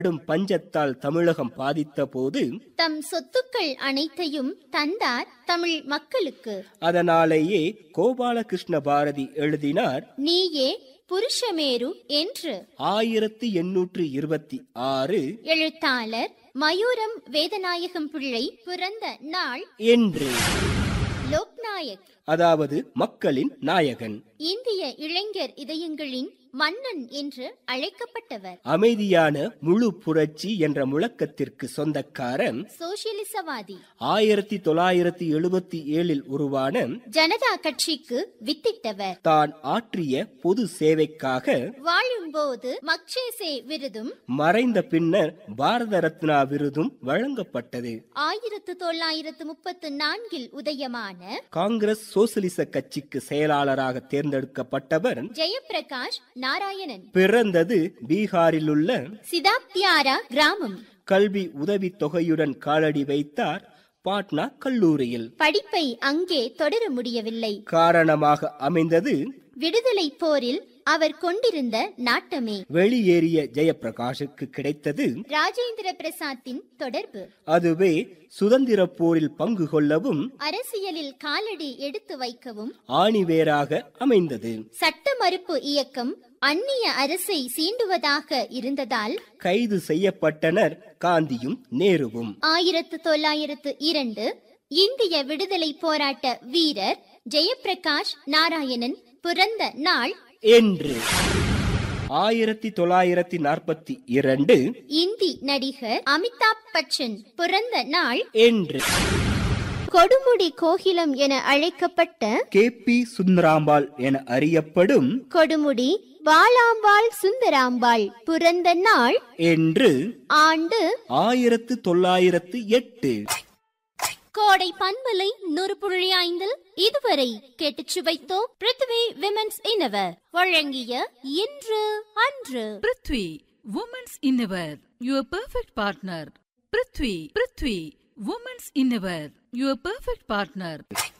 கடும் பஞ்சத்தால் தமிழகம் பாதித்த போது தம் சொத்துக்கள் அனைத்தையும் தந்தார் தமிழ் மக்களுக்கு அதனாலேயே கோபாலகிருஷ்ண பாரதி எழுதினார் நீயே புருஷமேரு என்று ஆயிரத்தி எண்ணூற்று இருபத்தி ஆறு எழுத்தாளர் மயூரம் வேதநாயகம் பிள்ளை பிறந்த நாள் என்று லோக்நாயக் அதாவது மக்களின் நாயகன் இந்திய இளைஞர் இதயங்களின் மன்னன் என்று அழைக்கப்பட்டவர் அமைதியான முழு புரட்சி என்ற முழக்கத்திற்கு சொந்தக்காரன் சோசியலிசவாதி ஆயிரத்தி தொள்ளாயிரத்தி எழுபத்தி ஏழில் உருவான ஜனதா கட்சிக்கு வித்திட்டவர் தான் ஆற்றிய பொது சேவைக்காக வாழும்போது மக்சேசே விருதும் மறைந்த பின்னர் பாரத ரத்னா விருதும் வழங்கப்பட்டது ஆயிரத்து தொள்ளாயிரத்து முப்பத்து நான்கில் உதயமான காங்கிரஸ் சோசலிச கட்சிக்கு செயலாளராக தேர்ந்தெடுக்கப்பட்டவர் ஜெயப்பிரகாஷ் நாராயணன் பிறந்தது பீகாரில் உள்ள சிதாப்தியாரா கிராமம் கல்வி உதவித் தொகையுடன் காலடி வைத்தார் பாட்னா கல்லூரியில் படிப்பை அங்கே தொடர முடியவில்லை காரணமாக அமைந்தது விடுதலை போரில் அவர் கொண்டிருந்த நாட்டமே வெளியேறிய ஜெயப்பிரகாஷுக்கு கிடைத்தது ராஜேந்திர பிரசாத்தின் தொடர்பு அதுவே சுதந்திர போரில் பங்கு கொள்ளவும் அரசியலில் காலடி எடுத்து வைக்கவும் ஆணிவேராக அமைந்தது சட்ட மறுப்பு இயக்கம் அந்நிய அரசை சீண்டுவதாக இருந்ததால் கைது செய்யப்பட்டனர் காந்தியும் நேருவும் ஆயிரத்து தொள்ளாயிரத்து இரண்டு இந்திய விடுதலை போராட்ட வீரர் ஜெயப்பிரகாஷ் நாராயணன் பிறந்த நாள் என்று ஆயிரத்தி தொள்ளாயிரத்தி நாற்பத்தி இரண்டு இந்தி நடிகர் அமிதாப் பச்சன் பிறந்த நாள் என்று கொடுமுடி கோகிலம் என அழைக்கப்பட்ட கே பி சுந்தராம்பாள் என அறியப்படும் கொடுமுடி பாலாம்பாள் சுந்தராம்பாள் பிறந்த நாள் என்று ஆண்டு ஆயிரத்து தொள்ளாயிரத்து எட்டு கோடை பண்பலை நூறு புள்ளி ஐந்தில் இதுவரை கேட்டுச் சுவைத்தோம் பிருத்வி விமென்ஸ் இனவர் வழங்கிய இன்று அன்று prithvi women's innerwear your perfect partner prithvi prithvi women's innerwear your perfect partner